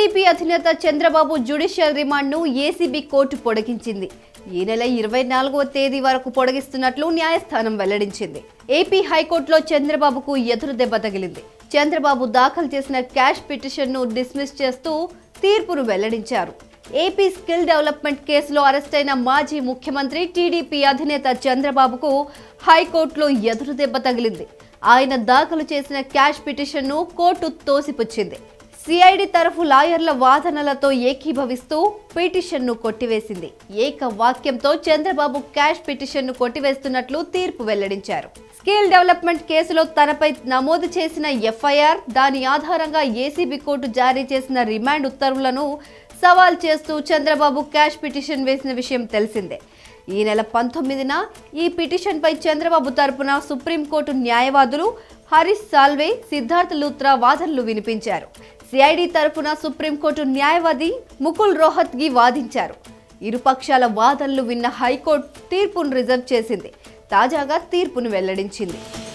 TDP అధినేత Chandrababu judicial రిమాండ్ను ACB court పొడిగించింది ఈ నెల ఇరవై నాలుగవ తేదీ వరకు పొడిగిస్తున్నట్లు న్యాయస్థానం వెల్లడించింది ఏపీ హైకోర్టులో చంద్రబాబుకు ఎదురు దెబ్బ తగిలింది చంద్రబాబు దాఖలు చేసిన క్యాష్ పిటిషన్ను డిస్మిస్ చేస్తూ తీర్పును వెల్లడించారు ఏపీ స్కిల్ డెవలప్మెంట్ కేసులో అరెస్టైన మాజీ ముఖ్యమంత్రి టీడీపీ అధినేత చంద్రబాబుకు హైకోర్టులో ఎదురు దెబ్బ తగిలింది ఆయన దాఖలు చేసిన క్యాష్ పిటిషన్ను కోర్టు తోసిపుచ్చింది సిఐడి తరఫు లాయర్ల వాదనలతో ఏకీభవిస్తూ పిటిషన్ను కొట్టివేసింది ఏక వాక్యంతో చంద్రబాబు క్యాష్ పిటిషన్ను కొట్టివేస్తున్నట్లు తీర్పు వెల్లడించారు స్కిల్ డెవలప్మెంట్ కేసులో తనపై నమోదు చేసిన ఎఫ్ఐఆర్ దాని ఆధారంగా ఏసీబీ కోర్టు జారీ చేసిన రిమాండ్ ఉత్తర్వులను సవాల్ చేస్తూ చంద్రబాబు క్యాష్ పిటిషన్ వేసిన విషయం తెలిసిందే ఈ నెల పంతొమ్మిదిన ఈ పిటిషన్పై చంద్రబాబు తరపున సుప్రీంకోర్టు న్యాయవాదులు హరీష్ సాల్వే సిద్ధార్థ్ లూత్రా వాదనలు వినిపించారు సిఐడి తరపున సుప్రీంకోర్టు న్యాయవాది ముకుల్ రోహత్గి వాదించారు ఇరుపక్షాల వాదనలు విన్న హైకోర్టు తీర్పును రిజర్వ్ చేసింది తాజాగా తీర్పును వెల్లడించింది